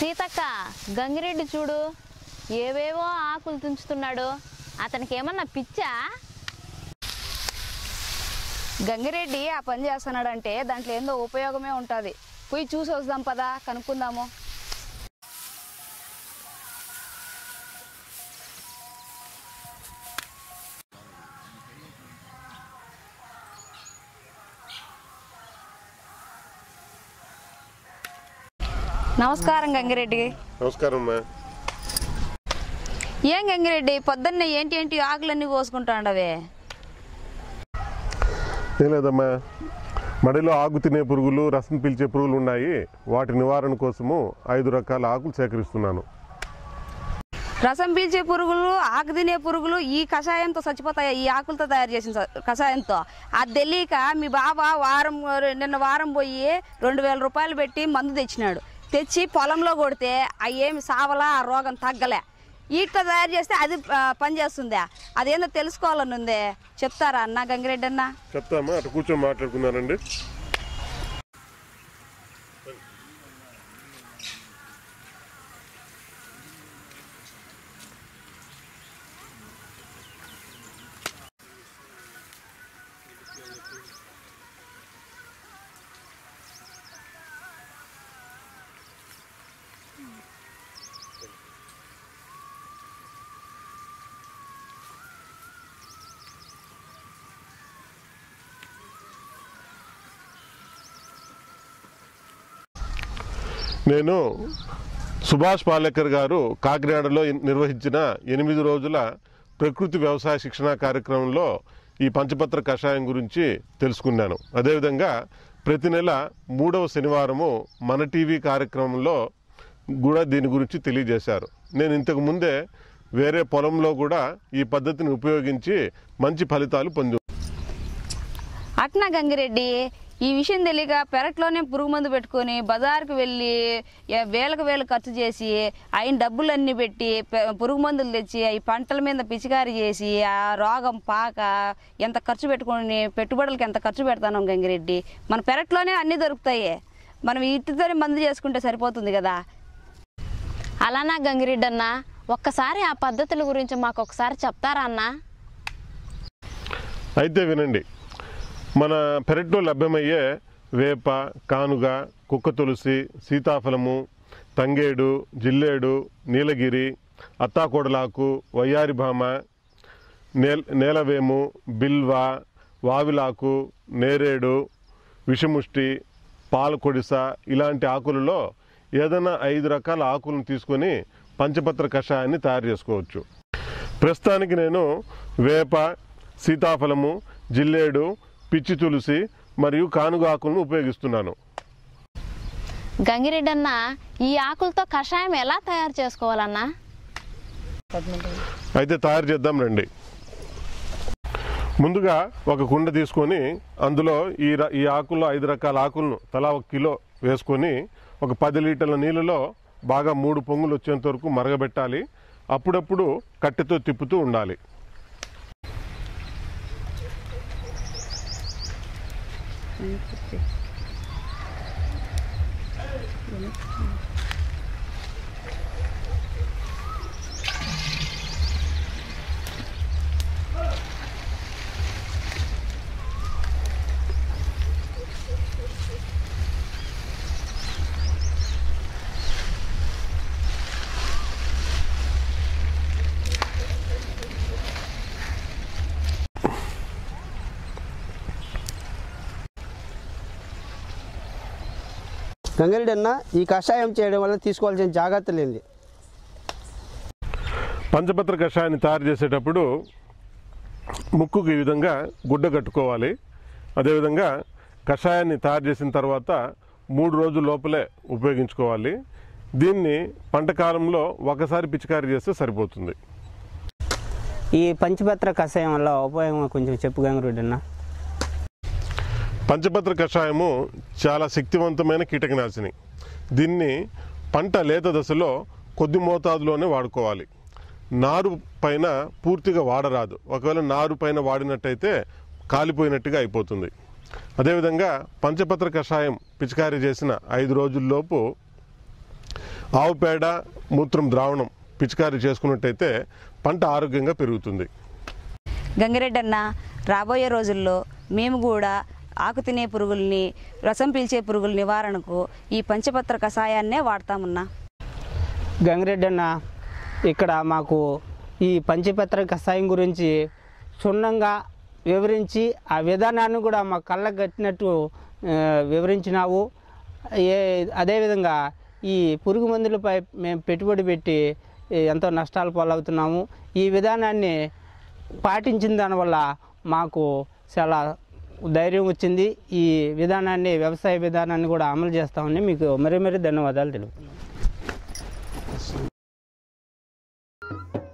సీతక్క గంగిరెడ్డి చూడు ఏవేవో ఆకులు తుంచుతున్నాడు అతనికి ఏమన్నా పిచ్చా గంగిరెడ్డి ఆ పని చేస్తున్నాడంటే దాంట్లో ఏందో ఉపయోగమే ఉంటుంది పోయి చూసి వద్దాం పదా కనుక్కుందాము నమస్కారం గంగిరెడ్డి నమస్కారం అమ్మా ఏం గంగిరెడ్డి పొద్దున్నే ఏంటి ఏంటి ఆకులన్నీ కోసుకుంటాండవే ఏం లేదమ్మా మడిలో ఆకు తినే పురుగులు రసం పీల్చే పురుగులు ఉన్నాయి వాటి నివారణ కోసము ఐదు రకాల ఆకులు సేకరిస్తున్నాను రసం పీల్చే పురుగులు ఆకు తినే పురుగులు ఈ కషాయంతో చచ్చిపోతాయి ఈ ఆకులతో తయారు చేసిన స- కషాయంతో అది తెలియక మీ బాబా వారం నిన్న వారం పోయి రెండు వేల రూపాయలు పెట్టి మందు తెచ్చినాడు తెచ్చి పొలంలో కొడితే అవి ఏమి సావలా ఆ రోగం తగ్గలే వీటితో తయారు చేస్తే అది ఆ, పనిచేస్తుందా అదేందో తెలుసుకోవాలని ఉందే చెప్తారా అన్న గంగిరెడ్డి అన్న చెప్తామా అటు కూర్చొని మాట్లాడుకున్నారండి నేను సుభాష్ పాలేకర్ గారు కాకినాడలో నిర్వహించిన ఎనిమిది రోజుల ప్రకృతి వ్యవసాయ శిక్షణ కార్యక్రమంలో ఈ పంచపత్ర కషాయం గురించి తెలుసుకున్నాను అదేవిధంగా ప్రతి నెల మూడవ శనివారము మన టీవీ కార్యక్రమంలో కూడా దీని గురించి తెలియజేశారు నేను ఇంతకు ముందే వేరే పొలంలో కూడా ఈ పద్ధతిని ఉపయోగించి మంచి ఫలితాలు పొంది అట్నా గంగిరెడ్డి ఈ విషయం తెలియక పెరట్లోనే పురుగు మందు పెట్టుకొని బజార్కి వెళ్ళి ఏ- వేలకు వేలు ఖర్చు చేసి అయిన డబ్బులన్నీ పెట్టి పె- పురుగు మందులు తెచ్చి ఈ పంటల మీద పిచికారి చేసి ఆ రోగం పాక ఎంత ఖర్చు పెట్టుకొని పెట్టుబడులకి ఎంత ఖర్చు పెడతాను గంగిరెడ్డి మన పెరట్లోనే అన్నీ దొరుకుతాయి మనం వీటితోనే మందు చేసుకుంటే సరిపోతుంది కదా అలానా గంగిరెడ్డి అన్న ఒక్కసారి ఆ పద్ధతుల గురించి మాకు ఒకసారి చెప్తారా అన్నా అయితే వినండి మన పెరట్లో లభ్యమయ్యే వేప కానుగ కుక్క తులసి సీతాఫలము తంగేడు జిల్లేడు నీలగిరి అత్తాకోడలాకు వయ్యారి భామ నేల నేలవేము బిల్వ వావిలాకు నేరేడు విషముష్టి పాలకొడిస ఇలాంటి ఆకులలో ఏదైనా ఐదు రకాల ఆకులను తీసుకొని పంచపత్ర కషాయాన్ని తయారు చేసుకోవచ్చు ప్రస్తుతానికి నేను వేప సీతాఫలము జిల్లేడు పిచ్చి తులసి మరియు కానుగ ఆకులను ఉపయోగిస్తున్నాను గంగిరెడ్డి అన్న ఈ ఆకులతో కషాయం ఎలా తయారు చేసుకోవాలన్నా అయితే తయారు చేద్దాం రండి ముందుగా ఒక కుండ తీసుకొని అందులో ఈ ర- ఈ ఆకుల్లో ఐదు రకాల ఆకులను తలా ఒక కిలో వేసుకొని ఒక పది లీటర్ల నీళ్ళలో బాగా మూడు పొంగులు వచ్చేంత వరకు మరగబెట్టాలి అప్పుడప్పుడు కట్టెతో తిప్పుతూ ఉండాలి గంగిరెడ్డి అన్న ఈ కషాయం చేయడం వల్ల తీసుకోవాల్సిన జాగ్రత్తలు ఏంటి పంచపత్ర కషాయాన్ని తయారు చేసేటప్పుడు ముక్కుకు ఈ విధంగా గుడ్డ కట్టుకోవాలి అదేవిధంగా కషాయాన్ని తయారు చేసిన తర్వాత మూడు రోజుల లోపలే ఉపయోగించుకోవాలి దీన్ని పంట కాలంలో ఒకసారి పిచికారీ చేస్తే సరిపోతుంది ఈ పంచపత్ర కషాయం వల్ల ఉపయోగం కొంచెం చెప్పు గంగిరెడ్డి అన్న పంచపత్ర కషాయము చాలా శక్తివంతమైన కీటకనాశిని దీన్ని పంట లేత దశలో కొద్ది మోతాదులోనే వాడుకోవాలి నారు పైన పూర్తిగా వాడరాదు ఒకవేళ నారు పైన వాడినట్టయితే కాలిపోయినట్టుగా అయిపోతుంది అదేవిధంగా పంచపత్ర కషాయం పిచికారీ చేసిన ఐదు రోజుల్లోపు ఆవు పేడ మూత్రం ద్రావణం పిచికారీ చేసుకున్నట్టయితే పంట ఆరోగ్యంగా పెరుగుతుంది గంగిరెడ్డి అన్న రాబోయే రోజుల్లో మేము కూడా ఆకు తినే పురుగుల్ని రసం పీల్చే పురుగుల నివారణకు ఈ పంచపత్ర కషాయాన్నే వాడతామన్నా గంగిరెడ్డి అన్న ఇక్కడ మాకు ఈ పంచపత్ర కషాయం గురించి క్షుణ్ణంగా వివరించి ఆ విధానాన్ని కూడా మా కళ్ళకు కట్టినట్టు ఆ, వివరించినావు ఏ అదేవిధంగా ఈ పురుగు మందులపై మేము పెట్టుబడి పెట్టి ఈ, ఎంతో నష్టాలు పాలవుతున్నాము ఈ విధానాన్ని పాటించిన దానివల్ల మాకు చాలా ధైర్యం వచ్చింది ఈ విధానాన్ని వ్యవసాయ విధానాన్ని కూడా అమలు చేస్తామని మీకు మరీ మరీ ధన్యవాదాలు తెలుపుతున్నాను